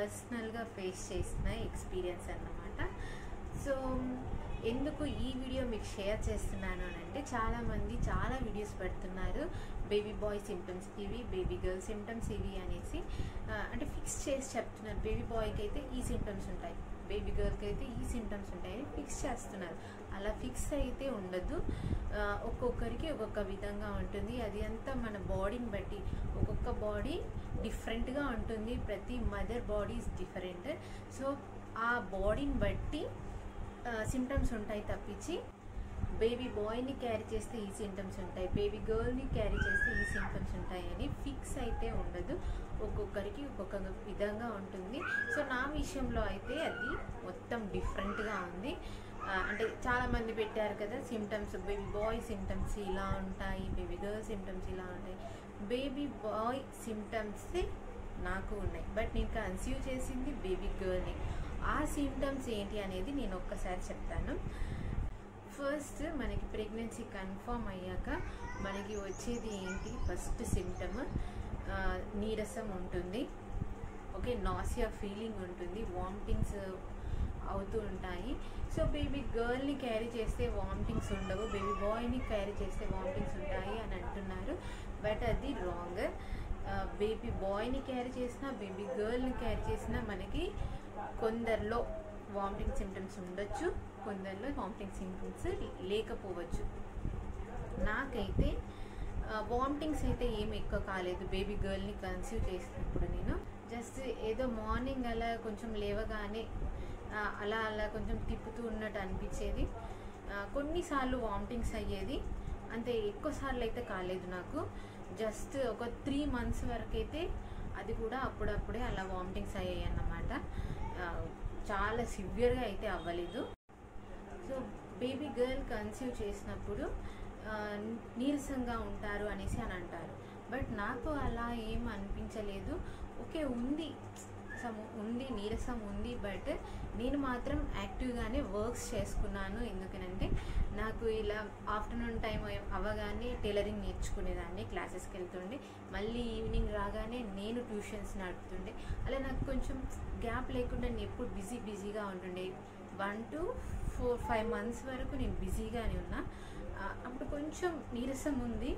పర్సనల్గా ఫేస్ చేసిన ఎక్స్పీరియన్స్ అన్నమాట సో ఎందుకు ఈ వీడియో మీకు షేర్ చేస్తున్నాను అని అంటే చాలామంది చాలా వీడియోస్ పెడుతున్నారు బేబీ బాయ్ సిమ్టమ్స్ ఇవి బేబీ గర్ల్ సిమ్టమ్స్ ఇవి అనేసి ఆ, అంటే ఫిక్స్ చేసి చెప్తున్నారు బేబీ బాయ్కి అయితే ఈ సిమ్టమ్స్ ఉంటాయి బేబీ గర్ల్కి అయితే ఈ సిమ్టమ్స్ ఉంటాయని ఫిక్స్ చేస్తున్నారు అలా ఫిక్స్ అయితే ఉండదు ఆ, ఒక్కొక్కరికి ఒక్కొక్క విధంగా ఉంటుంది అది అంతా మన బాడీని బట్టి ఒక్కొక్క బాడీ డిఫరెంట్గా ఉంటుంది ప్రతి mother body is different so ఆ బాడీని బట్టి సిమ్టమ్స్ ఉంటాయి తప్పించి బేబీ బాయ్ని క్యారీ చేస్తే ఈ సిమ్టమ్స్ ఉంటాయి బేబీ గర్ల్ని క్యారీ చేస్తే ఈ సిమ్టమ్స్ ఉంటాయి అని ఫిక్స్ అయితే ఉండదు ఒక్కొక్కరికి ఒక్కొక్క విధంగా ఉంటుంది సో నా విషయంలో అయితే అది మొత్తం డిఫరెంట్గా ఉంది ఆ, అంటే చాలా మంది పెట్టారు కదా సిమ్టమ్స్ బేబీ బాయ్ సిమ్టమ్స్ ఇలా ఉంటాయి బేబీ గర్ల్ సిమ్టమ్స్ ఇలా ఉంటాయి బేబీ బాయ్ సిమ్టమ్స్ నాకు ఉన్నాయి బట్ నేను కన్సీవ్ చేసింది బేబీ గర్ల్ని ఆ సిమ్టమ్స్ ఏంటి అనేది నేను ఒక్కసారి చెప్తాను ఫస్ట్ మనకి ప్రెగ్నెన్సీ కన్ఫర్మ్ అయ్యాక మనకి వచ్చేది ఏంటి ఫస్ట్ సిమ్టమ్ నీరసం ఉంటుంది ఓకే నాసియా ఫీలింగ్ ఉంటుంది వామిటింగ్స్ అవుతూ ఉంటాయి సో బేబీ గర్ల్ని క్యారీ చేస్తే వామిటింగ్స్ ఉండవు బేబీ బాయ్ని క్యారీ చేస్తే వామిటింగ్స్ ఉంటాయి అని అంటున్నారు బట్ అది రాంగ్ బేబీ బాయ్ని క్యారీ చేసినా బేబీ గర్ల్ని క్యారీ చేసినా మనకి కొందరిలో వామిటింగ్ సిమ్టమ్స్ ఉండొచ్చు కొందరిలో వామిటింగ్ సిమ్టమ్స్ లేకపోవచ్చు నాకైతే వామిటింగ్స్ అయితే ఏమి ఎక్కువ కాలేదు బేబీ గర్ల్ని కన్సీవ్ చేసినప్పుడు నేను జస్ట్ ఏదో మార్నింగ్ అలా కొంచెం లేవగానే ఆ, అలా అలా కొంచెం తిప్పుతూ ఉన్నట్టు అనిపించేది ఆ, కొన్నిసార్లు వామిటింగ్స్ అయ్యేది అంతే ఎక్కువ సార్లు అయితే కాలేదు నాకు జస్ట్ ఒక త్రీ మంత్స్ వరకు అయితే అది కూడా అప్పుడప్పుడే అలా వామిటింగ్స్ అయ్యాయి అన్నమాట ఆ, చాలా సివియర్గా అయితే అవ్వలేదు సో బేబీ గర్ల్ కన్సీవ్ చేసినప్పుడు ఆ, నీరసంగా ఉంటారు అనేసి అని అంటారు బట్ నాకు అలా ఏం అనిపించలేదు ఓకే ఉంది సమ్ ఉంది నీరసం ఉంది బట్ నేను మాత్రం యాక్టివ్గానే వర్క్స్ చేసుకున్నాను ఎందుకనంటే నాకు ఇలా ఆఫ్టర్నూన్ టైం అవ్వగానే టైలరింగ్ నేర్చుకునేదాన్ని క్లాసెస్కి వెళ్తుండే మళ్ళీ ఈవినింగ్ రాగానే నేను ట్యూషన్స్ నడుపుతుండే అలా నాకు కొంచెం గ్యాప్ లేకుండా నేను ఎప్పుడు బిజీ బిజీగా ఉంటుండే one two four five months వరకు నేను బిజీగానే ఉన్నా ఆ, అప్పుడు కొంచెం నీరసం ఉంది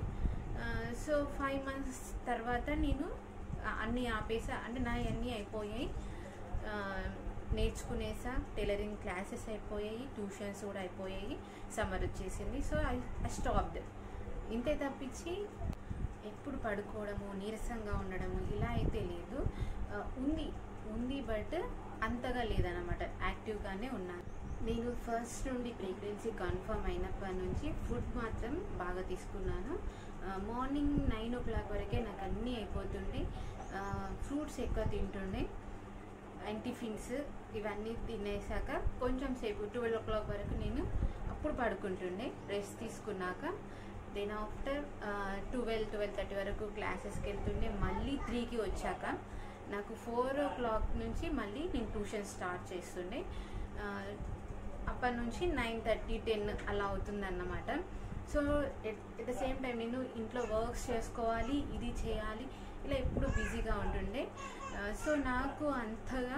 సో ఫైవ్ మంత్స్ తర్వాత నేను ఆ, అన్నీ ఆపేసా అంటే నా అన్నీ అయిపోయాయి ఆ, నేర్చుకునేసా టైలరింగ్ క్లాసెస్ అయిపోయాయి ట్యూషన్స్ కూడా అయిపోయాయి సమ్మర్ వచ్చేసింది సో ఐ స్టాప్డ్ ఇంతే తప్పించి ఎప్పుడు పడుకోవడము నీరసంగా ఉండడము ఇలా అయితే లేదు ఆ, ఉంది ఉంది బట్ అంతగా లేదన్నమాట యాక్టివ్గానే ఉన్నాను నేను ఫస్ట్ నుండి ప్రెగ్నెన్సీ కన్ఫర్మ్ అయినప్పటి నుంచి ఫుడ్ మాత్రం బాగా తీసుకున్నాను మార్నింగ్ నైన్ ఓ క్లాక్ వరకే నాకు అన్నీ అయిపోతుండే ఫ్రూట్స్ ఎక్కువ తింటుండే అండ్ టిఫిన్స్ ఇవన్నీ తినేసాక కొంచెం సేపు ట్వెల్వ్ ఓ క్లాక్ వరకు నేను అప్పుడు పడుకుంటుండే రెస్ట్ తీసుకున్నాక then after twelve twelve thirty వరకు క్లాసెస్కి వెళ్తుండే మళ్ళీ త్రీకి వచ్చాక నాకు ఫోర్ ఓ క్లాక్ నుంచి మళ్ళీ నేను ట్యూషన్ స్టార్ట్ చేస్తుండే ఆ, అప్పటి నుంచి నైన్ థర్టీ టెన్ అలా అవుతుందన్నమాట so at the same time నేను ఇంట్లో వర్క్స్ చేసుకోవాలి ఇది చేయాలి ఇలా ఎప్పుడు బిజీగా ఉంటుండే ఆ, సో నాకు అంతగా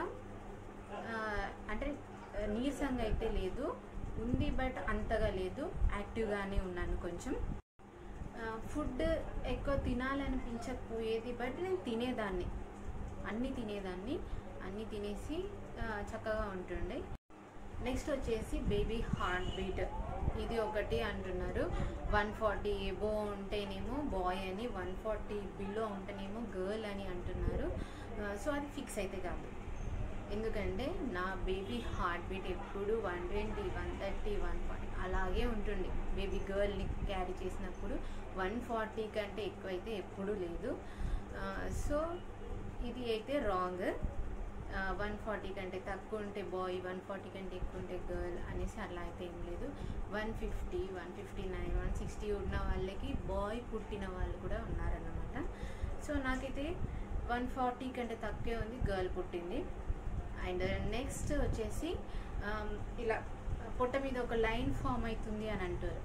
ఆ, అంటే ఆ, నీరసంగా అయితే లేదు ఉంది బట్ అంతగా లేదు యాక్టివ్గానే ఉన్నాను కొంచెం ఫుడ్ ఎక్కువ తినాలనిపించకపోయేది బట్ నేను తినేదాన్ని అన్నీ తినేదాన్ని అన్నీ తినేసి ఆ, చక్కగా ఉంటుండే నెక్స్ట్ వచ్చేసి బేబీ హార్ట్ బీట్ ఇది ఒకటి అంటున్నారు వన్ ఫార్టీ ఎబో ఉంటేనేమో బాయ్ అని వన్ ఫార్టీ బిలో ఉంటేనేమో గర్ల్ అని అంటున్నారు సో అది ఫిక్స్ అయితే కాదు ఎందుకంటే నా బేబీ హార్ట్ బీట్ ఎప్పుడు one twenty one thirty one forty అలాగే ఉంటుంది బేబీ గర్ల్ని క్యారీ చేసినప్పుడు వన్ ఫార్టీ కంటే ఎక్కువైతే ఎప్పుడూ లేదు సో ఇది అయితే రాంగ్ వన్ ఫార్టీ కంటే తక్కువ ఉంటే బాయ్ వన్ ఫార్టీ కంటే ఎక్కువ ఉంటే గర్ల్ అనేసి అలా అయితే ఏం లేదు one fifty one fifty nine one sixty ఉన్న వాళ్ళకి బాయ్ పుట్టిన వాళ్ళు కూడా ఉన్నారన్నమాట సో నాకైతే వన్ ఫార్టీ కంటే తక్కువే ఉంది గర్ల్ పుట్టింది అండ్ నెక్స్ట్ వచ్చేసి ఆమ్, ఇలా పొట్ట మీద ఒక లైన్ ఫామ్ అవుతుంది అని అంటారు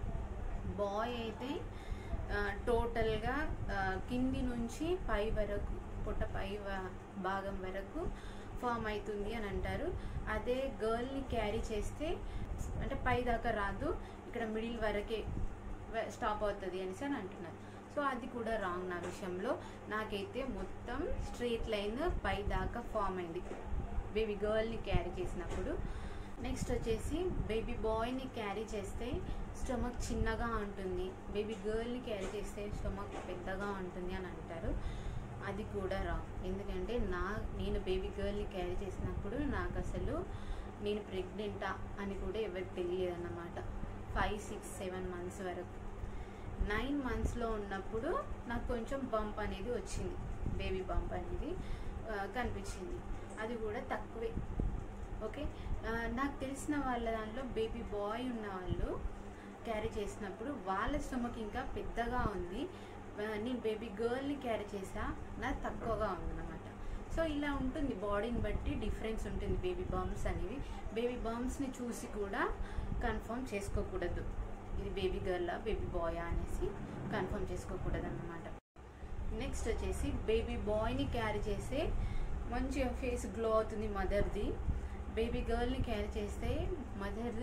బాయ్ అయితే ఆ, టోటల్గా ఆ, కింది నుంచి పై వరకు పొట్ట పై వ- భాగం వరకు ఫామ్ అవుతుంది అని అంటారు అదే గర్ల్ని క్యారీ చేస్తే అంటే పై దాకా రాదు ఇక్కడ మిడిల్ వరకే స్టాప్ అవుతుంది అనేసి అని అంటున్నారు సో అది కూడా రాంగ్ నా విషయంలో నాకైతే మొత్తం స్ట్రైట్ లైన్ పై దాకా ఫామ్ అయింది బేబీ గర్ల్ని క్యారీ చేసినప్పుడు నెక్స్ట్ వచ్చేసి బేబీ బాయ్ని క్యారీ చేస్తే స్టమక్ చిన్నగా ఉంటుంది బేబీ గర్ల్ని క్యారీ చేస్తే స్టమక్ పెద్దగా ఉంటుంది అని అంటారు అది కూడా రా ఎందుకంటే నా నేను బేబీ గర్ల్ని క్యారీ చేసినప్పుడు నాకు అసలు నేను ప్రెగ్నెంటా అని కూడా ఎవరికి తెలియదు అన్నమాట ఫైవ్ సిక్స్ సెవెన్ మంత్స్ వరకు నైన్ మంత్స్లో ఉన్నప్పుడు నాకు కొంచెం బంప్ అనేది వచ్చింది బేబీ బంప్ అనేది ఆ, కనిపించింది అది కూడా తక్కువే ఓకే ఆ, నాకు తెలిసిన వాళ్ళ దాంట్లో బేబీ బాయ్ ఉన్న వాళ్ళు క్యారీ చేసినప్పుడు వాళ్ళ స్టమక్ ఇంకా పెద్దగా ఉంది ఆ, నేను బేబీ గర్ల్ని క్యారీ చేసా నాకు తక్కువగా ఉందన్నమాట సో ఇలా ఉంటుంది బాడీని బట్టి డిఫరెన్స్ ఉంటుంది బేబీ బాంబ్స్ అనేవి బేబీ బాంబ్స్ని చూసి కూడా కన్ఫర్మ్ చేసుకోకూడదు ఇది బేబీ గర్లా బేబీ బాయా అనేసి కన్ఫర్మ్ చేసుకోకూడదు అన్నమాట నెక్స్ట్ వచ్చేసి బేబీ బాయ్ని క్యారీ చేస్తే మంచిగా ఫేస్ గ్లో అవుతుంది మదర్ది బేబీ గర్ల్ని క్యారీ చేస్తే మదర్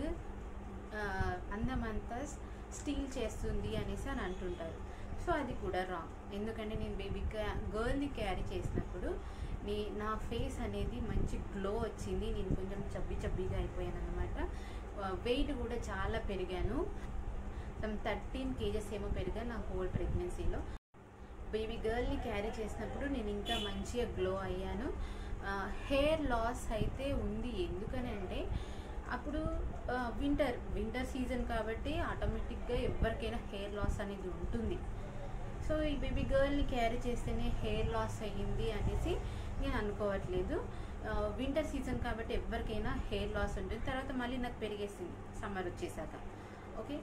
అందమంతా స్టీల్ చేస్తుంది అనేసి అని అంటుంటారు సో అది కూడా రాంగ్ ఎందుకంటే నేను బేబీ గర్ల్ని క్యారీ చేసినప్పుడు నీ నా ఫేస్ అనేది మంచి గ్లో వచ్చింది నేను కొంచెం చబ్బి చబ్బిగా అయిపోయాను అనమాట వెయిట్ కూడా చాలా పెరిగాను సమ్ థర్టీన్ కేజెస్ ఏమో పెరిగాను నా హోల్ ప్రెగ్నెన్సీలో బేబీ గర్ల్ని క్యారీ చేసినప్పుడు నేను ఇంకా మంచిగా గ్లో అయ్యాను హెయిర్ లాస్ అయితే ఉంది ఎందుకనంటే అప్పుడు వింటర్ వింటర్ సీజన్ కాబట్టి ఆటోమేటిక్గా ఎవరికైనా హెయిర్ లాస్ అనేది ఉంటుంది సో ఈ బేబీ గర్ల్ని క్యారీ చేస్తేనే హెయిర్ లాస్ అయ్యింది అనేసి నేను అనుకోవట్లేదు వింటర్ సీజన్ కాబట్టి ఎవరికైనా హెయిర్ లాస్ ఉంటుంది తర్వాత మళ్ళీ నాకు పెరిగేసింది సమ్మర్ వచ్చేసాక ఓకే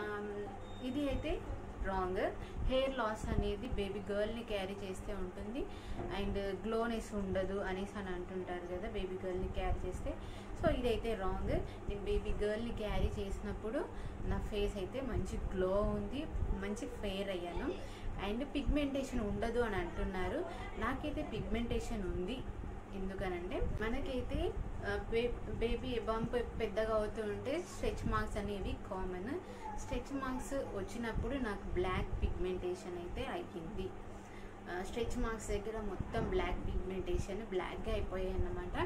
ఇది అయితే రాంగ్ హెయిర్ లాస్ అనేది బేబీ గర్ల్ని క్యారీ చేస్తే ఉంటుంది అండ్ గ్లోనెస్ ఉండదు అనేసి అని అంటుంటారు కదా బేబీ గర్ల్ని క్యారీ చేస్తే సో ఇదైతే రాంగ్ నేను బేబీ గర్ల్ని క్యారీ చేసినప్పుడు నా ఫేస్ అయితే మంచి గ్లో ఉంది మంచి ఫెయిర్ అయ్యాను అండ్ పిగ్మెంటేషన్ ఉండదు అని అంటున్నారు నాకైతే పిగ్మెంటేషన్ ఉంది ఎందుకనంటే మనకైతే బేబీ బంప్ పెద్దగా అవుతూ ఉంటే స్ట్రెచ్ మార్క్స్ అనేవి కామన్ స్ట్రెచ్ మార్క్స్ వచ్చినప్పుడు నాకు బ్లాక్ పిగ్మెంటేషన్ అయితే అయ్యింది స్ట్రెచ్ మార్క్స్ దగ్గర మొత్తం బ్లాక్ పిగ్మెంటేషన్ బ్లాక్గా అయిపోయాయి అన్నమాట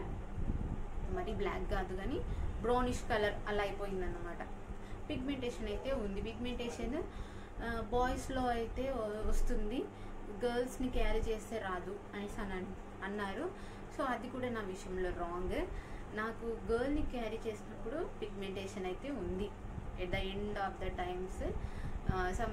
మరి బ్లాక్ కాదు కానీ బ్రౌనిష్ కలర్ అలా అయిపోయింది అన్నమాట పిగ్మెంటేషన్ అయితే ఉంది పిగ్మెంటేషన్ బాయ్స్లో అయితే వస్తుంది గర్ల్స్ని క్యారీ చేస్తే రాదు అనేసి అని అన్నారు సో అది కూడా నా విషయంలో రాంగ్ నాకు గర్ల్ని క్యారీ చేసినప్పుడు పిగ్మెంటేషన్ అయితే ఉంది at the end of the times some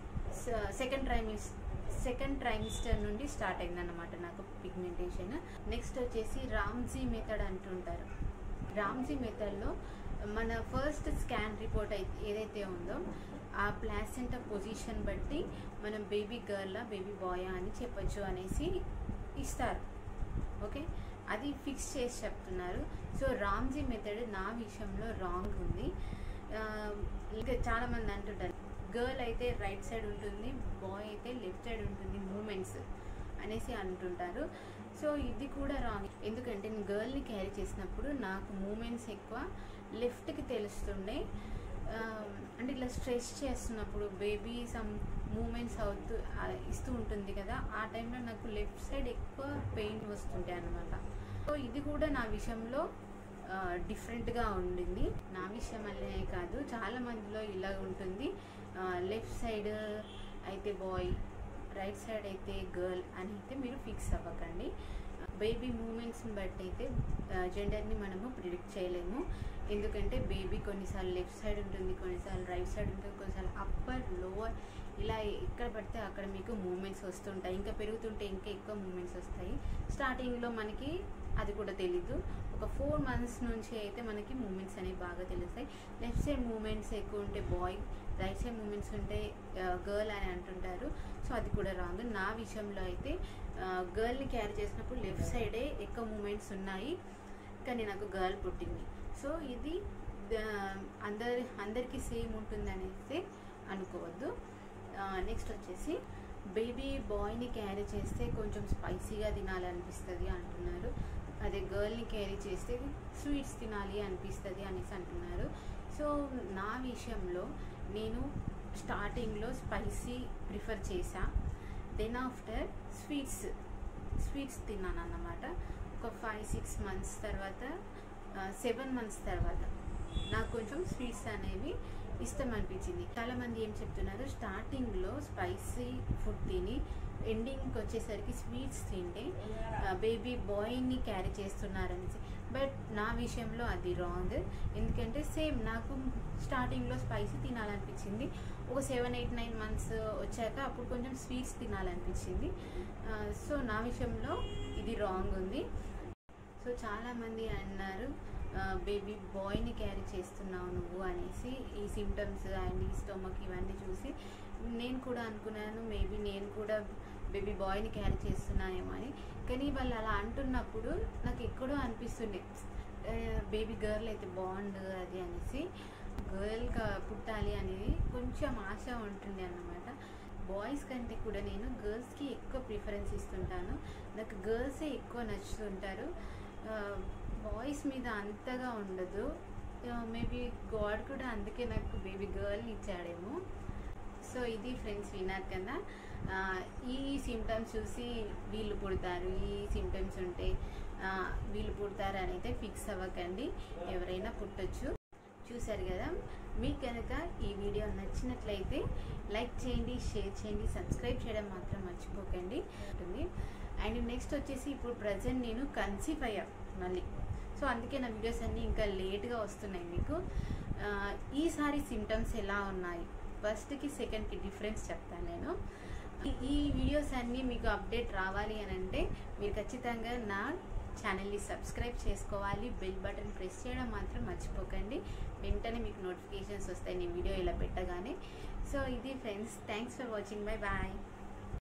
second trimes second trimester నుండి స్టార్ట్ అయిందన్నమాట నాకు పిగ్మెంటేషన్ నెక్స్ట్ వచ్చేసి రామ్జీ మెథడ్ అంటుంటారు రామ్జీ మెథడ్లో మన ఫస్ట్ స్కాన్ రిపోర్ట్ అయితే ఏదైతే ఉందో ఆ ప్లాసెంటా పొజిషన్ బట్టి మనం బేబీ గర్లా బేబీ బాయా అని చెప్పొచ్చు అనేసి ఇస్తారు ఓకే అది ఫిక్స్ చేసి చెప్తున్నారు సో రామ్జీ మెథడ్ నా విషయంలో రాంగ్ ఉంది ఇంకా చాలామంది అంటుంటారు గర్ల్ అయితే రైట్ సైడ్ ఉంటుంది బాయ్ అయితే లెఫ్ట్ సైడ్ ఉంటుంది మూమెంట్స్ అనేసి అంటుంటారు సో ఇది కూడా రాంగ్ ఎందుకంటే నేను గర్ల్ని క్యారీ చేసినప్పుడు నాకు మూమెంట్స్ ఎక్కువ లెఫ్ట్కి తెలుస్తుండే అంటే ఇట్లా స్ట్రెచ్ చేస్తున్నప్పుడు బేబీ సమ్ మూమెంట్స్ అవుతూ ఇస్తూ ఉంటుంది కదా ఆ టైంలో నాకు లెఫ్ట్ సైడ్ ఎక్కువ పెయిన్ వస్తుంటాయి అనమాట సో ఇది కూడా నా విషయంలో డిఫరెంట్గా ఉండింది నా విషయం అనే కాదు చాలా మందిలో ఇలా ఉంటుంది లెఫ్ట్ సైడ్ అయితే బాయ్ రైట్ సైడ్ అయితే గర్ల్ అని అయితే మీరు ఫిక్స్ అవ్వకండి బేబీ మూమెంట్స్ని బట్టి అయితే జెండర్ని మనము ప్రిడిక్ట్ చేయలేము ఎందుకంటే బేబీ కొన్నిసార్లు లెఫ్ట్ సైడ్ ఉంటుంది కొన్నిసార్లు రైట్ సైడ్ ఉంటుంది కొన్నిసార్లు అప్పర్ లోవర్ ఇలా ఎక్కడ పడితే అక్కడ మీకు మూమెంట్స్ వస్తుంటాయి ఇంకా పెరుగుతుంటే ఇంకా ఎక్కువ మూమెంట్స్ వస్తాయి స్టార్టింగ్లో మనకి అది కూడా తెలీదు ఒక ఫోర్ మంత్స్ నుంచి అయితే మనకి మూమెంట్స్ అనేవి బాగా తెలుస్తాయి లెఫ్ట్ సైడ్ మూమెంట్స్ ఎక్కువ ఉంటే బాయ్ రైట్ సైడ్ మూమెంట్స్ ఉంటే గర్ల్ అని అంటుంటారు సో అది కూడా రాంగ్ నా విషయంలో అయితే గర్ల్ని క్యారీ చేసినప్పుడు లెఫ్ట్ సైడే ఎక్కువ మూమెంట్స్ ఉన్నాయి కానీ నాకు గర్ల్ పుట్టింది సో ఇది అందరి అందరికీ సేమ్ ఉంటుంది అనేసి అనుకోవద్దు నెక్స్ట్ వచ్చేసి బేబీ బాయ్ని క్యారీ చేస్తే కొంచెం స్పైసీగా తినాలనిపిస్తుంది అంటున్నారు అదే గర్ల్ని క్యారీ చేస్తే స్వీట్స్ తినాలి అనిపిస్తుంది అనేసి అంటున్నారు సో నా విషయంలో నేను స్టార్టింగ్లో స్పైసీ ప్రిఫర్ చేసా దెన్ ఆఫ్టర్ స్వీట్స్ స్వీట్స్ తిన్నాను అన్నమాట ఒక ఫైవ్ సిక్స్ మంత్స్ తర్వాత సెవెన్ మంత్స్ తర్వాత నాకు కొంచెం స్వీట్స్ అనేవి ఇష్టం అనిపించింది చాలామంది ఏం చెప్తున్నారు స్టార్టింగ్లో స్పైసీ ఫుడ్ తిని ఎండింగ్కి వచ్చేసరికి స్వీట్స్ తింటే బేబీ బాయ్ని క్యారీ చేస్తున్నారనేసి బట్ నా విషయంలో అది రాంగ్ ఎందుకంటే సేమ్ నాకు స్టార్టింగ్లో స్పైసీ తినాలనిపించింది ఒక సెవెన్ ఎయిట్ నైన్ మంత్స్ వచ్చాక అప్పుడు కొంచెం స్వీట్స్ తినాలనిపించింది సో నా విషయంలో ఇది రాంగ్ ఉంది సో చాలామంది అన్నారు బేబీ బాయ్ని క్యారీ చేస్తున్నావు నువ్వు అనేసి ఈ సిమ్టమ్స్ అండ్ ఈ స్టొమక్ ఇవన్నీ చూసి నేను కూడా అనుకున్నాను మేబీ నేను కూడా బేబీ బాయ్ని క్యారీ చేస్తున్నానేమో అని కానీ వాళ్ళు అలా అంటున్నప్పుడు నాకు ఎక్కడో అనిపిస్తుండే బేబీ గర్ల్ అయితే బాగుండు అది అనేసి గర్ల్గా పుట్టాలి అనేది కొంచెం ఆశ ఉంటుంది అన్నమాట బాయ్స్ కంటే కూడా నేను గర్ల్స్కి ఎక్కువ ప్రిఫరెన్స్ ఇస్తుంటాను నాకు గర్ల్సే ఎక్కువ నచ్చుతుంటారు బాయ్స్ మీద అంతగా ఉండదు మేబీ గాడ్ కూడా అందుకే నాకు బేబీ గర్ల్ని ఇచ్చాడేమో సో ఇది ఫ్రెండ్స్ విన్నారు కదా ఈ సిమ్టమ్స్ చూసి వీళ్ళు పుడతారు ఈ సిమ్టమ్స్ ఉంటే వీళ్ళు పుడతారు అని అయితే ఫిక్స్ అవ్వకండి ఎవరైనా పుట్టొచ్చు చూసారు కదా మీకు కనుక ఈ వీడియో నచ్చినట్లయితే లైక్ చేయండి షేర్ చేయండి సబ్స్క్రైబ్ చేయడం మాత్రం మర్చిపోకండి ఉంటుంది అండ్ నెక్స్ట్ వచ్చేసి ఇప్పుడు ప్రజెంట్ నేను కన్సీవ్ అయ్యా మళ్ళీ సో అందుకే నా వీడియోస్ అన్నీ ఇంకా లేట్గా వస్తున్నాయి మీకు ఈసారి సిమ్టమ్స్ ఎలా ఉన్నాయి ఫస్ట్కి సెకండ్కి డిఫరెన్స్ చెప్తాను నేను ఈ వీడియోస్ అన్నీ మీకు అప్డేట్ రావాలి అని అంటే మీరు ఖచ్చితంగా నా ఛానల్ని సబ్స్క్రైబ్ చేసుకోవాలి బెల్ బటన్ ప్రెస్ చేయడం మాత్రం మర్చిపోకండి వెంటనే మీకు నోటిఫికేషన్స్ వస్తాయి నేను వీడియో ఇలా పెట్టగానే సో ఇది friends thanks for watching bye bye